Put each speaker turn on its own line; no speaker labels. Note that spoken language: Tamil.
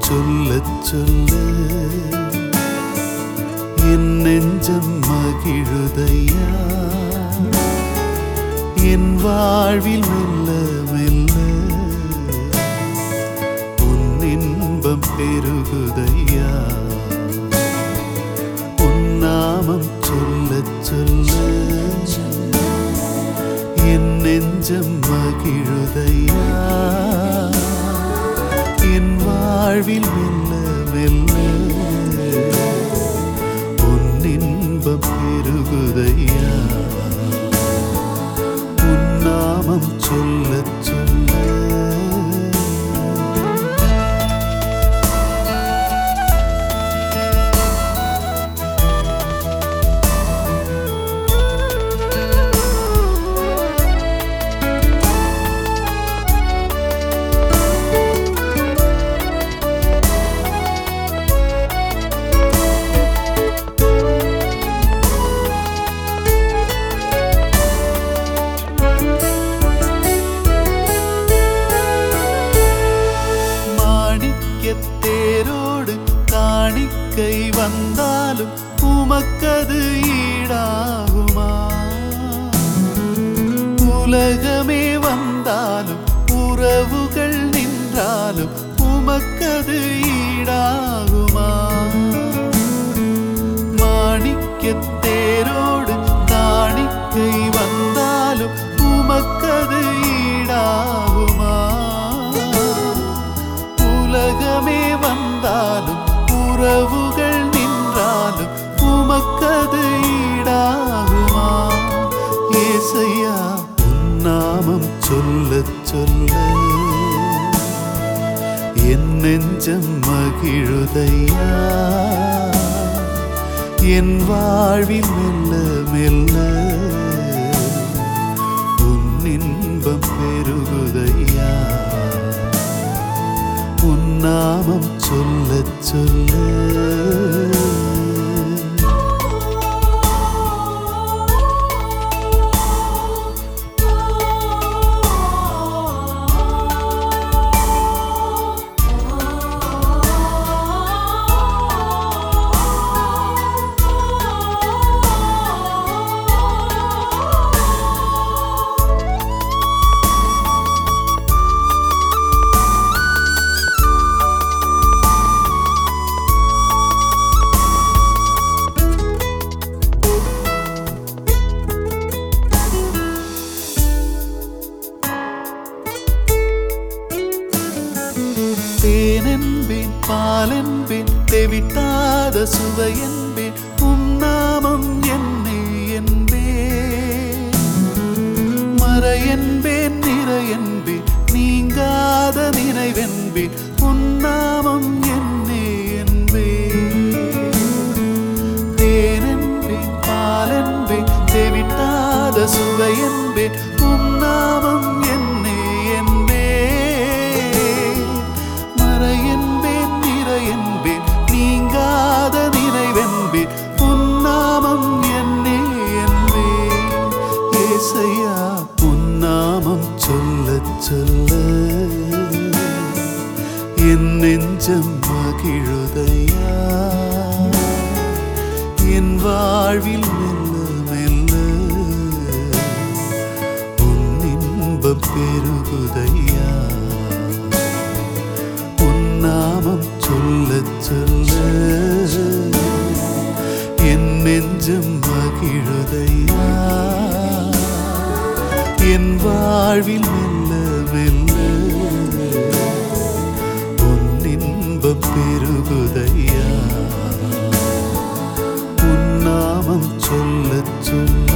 சொல்லச் சொல்ல என் நெஞ்சம் மகிழுதையா என் வாழ்வில் மெல்ல மெல்ல உன் இன்பம் பெருகுதையா உன் நாமம் சொல்லச் சொல்ல என் நெஞ்சம் மகிழுதையா என் வாழ்வில் மெல்ல மெல்ல உன் இன்பம் பெருகுதையா உன் நாமம் சொல்லச் சொல்ல மாணிக்கத் தேரோடு காணிக்கை வந்தாலும் உமக்கது ஈடாகுமா உலகமே வந்தாலும் உறவுகள் நின்றாலும் உமக்கது ஈடாகுமா மாணிக்கத் தேரோடு காணிக்கை வந்தாலும் உமக்கது ஈடாகுமா உலகமே வந்தாலும் உறவுகள் நின்றாலும் உமக்கது ஈடாகுமா ஏசையா உன் நாமம் சொல்லச் சொல்ல என் நெஞ்சம் மகிழுதையா என் வாழ்வில் மெல்ல மெல்ல உன் இன்பம் பெருகுதையா உன் நாமம் சொல்லச் சொல்ல தேனென்பேன் பாலென்பேன் தெவிட்டாத சுவையென்பேன் உம் நாமம் என்னே என்பேன் மறையென்பேன் நிறையென்பேன் நீங்காத நினைவென்பேன் உன் நாமம் என்னே என்பேன் தேனென்பேன் பாலென்பேன் தெவிட்டாத சுவையென்பேன் உம் நாமம் என்னே என்பேன் மறையென்பேன் நிறையென்பேன் நீங்காத நினைவென்பேன் உன் நாமம் என்னே என்பேன் ஏசையா உன் நாமம் சொல்லச் சொல்ல என் நெஞ்சம் மகிழுதையா என் வாழ்வில் மெல்ல மெல்ல உன் இன்பம் பெருகுதையா உன் நாமம் சொல்லச் சொல்ல என் நெஞ்சம் மகிழுதையா என் வாழ்வில் மெல்ல மெல்ல உன் இன்பம் பெருகுதையா உன் நாமம் சொல்லச் சொல்ல